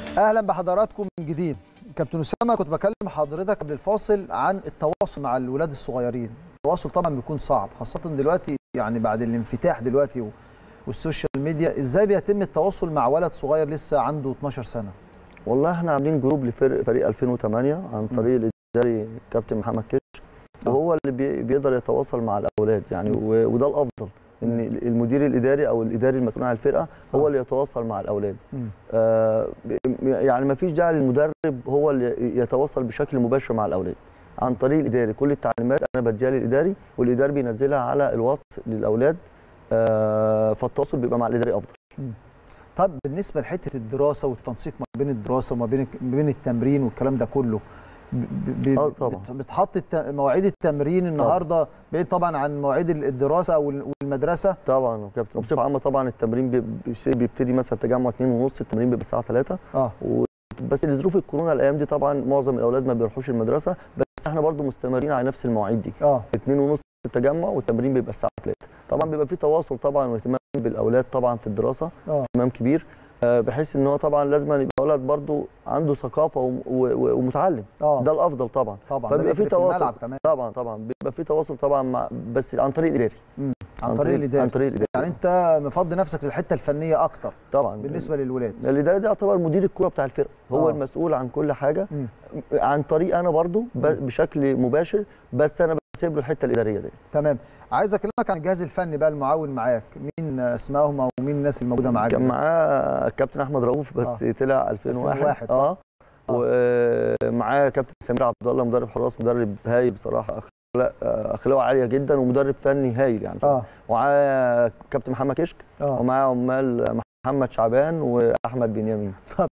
اهلا بحضراتكم من جديد كابتن اسامه كنت بكلم حضرتك قبل الفاصل عن التواصل مع الولاد الصغيرين التواصل طبعا بيكون صعب خاصه دلوقتي يعني بعد الانفتاح دلوقتي والسوشيال ميديا ازاي بيتم التواصل مع ولد صغير لسه عنده 12 سنه والله احنا عاملين جروب لفرق فريق 2008 عن طريق الاداري كابتن محمد كشك وهو اللي بي- بيقدر يتواصل مع الاولاد يعني و- وده الافضل ان المدير الاداري او الاداري المسؤول عن الفرقه هو اللي يتواصل مع الاولاد مم. آه ب- يعني ما فيش داعي للمدرب هو اللي يتواصل بشكل مباشر مع الاولاد عن طريق الاداري كل التعليمات انا بديها للاداري والاداري بينزلها على الواتس للاولاد آه فالتواصل بيبقى مع الاداري افضل طب بالنسبه لحته الدراسه والتنسيق ما بين الدراسه وما بين ما بين التمرين والكلام ده كله ب- ب- آه طبعا. بت- بتحط الت- مواعيد التمرين النهارده بعيد طبعا عن مواعيد الدراسه وال- والمدرسه طبعا يا كابتن وبصفه عامه طبعا التمرين بي- بيس- بيبتدي مثلا تجمع 2 ونص التمرين بيبقى الساعه 3 اه و... بس لظروف الكورونا الايام دي طبعا معظم الاولاد ما بيروحوش المدرسه بس احنا برضو مستمرين على نفس المواعيد دي اه 2 ونص التجمع والتمرين بيبقى الساعه 3 طبعا بيبقى في تواصل طبعا واهتمام بالاولاد طبعا في الدراسه اه اهتمام كبير آه، بحيث ان هو طبعا لازم يبقى ولد برضو عنده ثقافه و... و... ومتعلم اه ده الافضل طبعا طبعا ده فبيبقى في بيفرق في تواصل. الملعب كمان طبعا طبعا بيبقى في تواصل طبعا مع بس عن طريق الاداري عن طريق الاداره عن طريق الاداري يعني انت مفضي نفسك للحته الفنيه اكتر طبعا بالنسبه للولاد الاداري ده يعتبر مدير الكره بتاع الفرقه هو آه. المسؤول عن كل حاجه مم. عن طريق انا برضو ب- بشكل مباشر بس انا بسيب له الحته الاداريه دي تمام عايز اكلمك عن الجهاز الفني بقى المعاون معاك مين اسمائهم او مين الناس اللي موجوده معاك كان معاه كابتن احمد رؤوف بس آه. طلع 2001 2001 صح؟ اه ومعاه كابتن سمير عبد الله مدرب حراس مدرب هايل بصراحه اخلاق اخلاقه عاليه جدا ومدرب فني هايل يعني اه ومعاه كابتن محمد كشك اه ومعاه عمال محمد شعبان واحمد بنيامين طب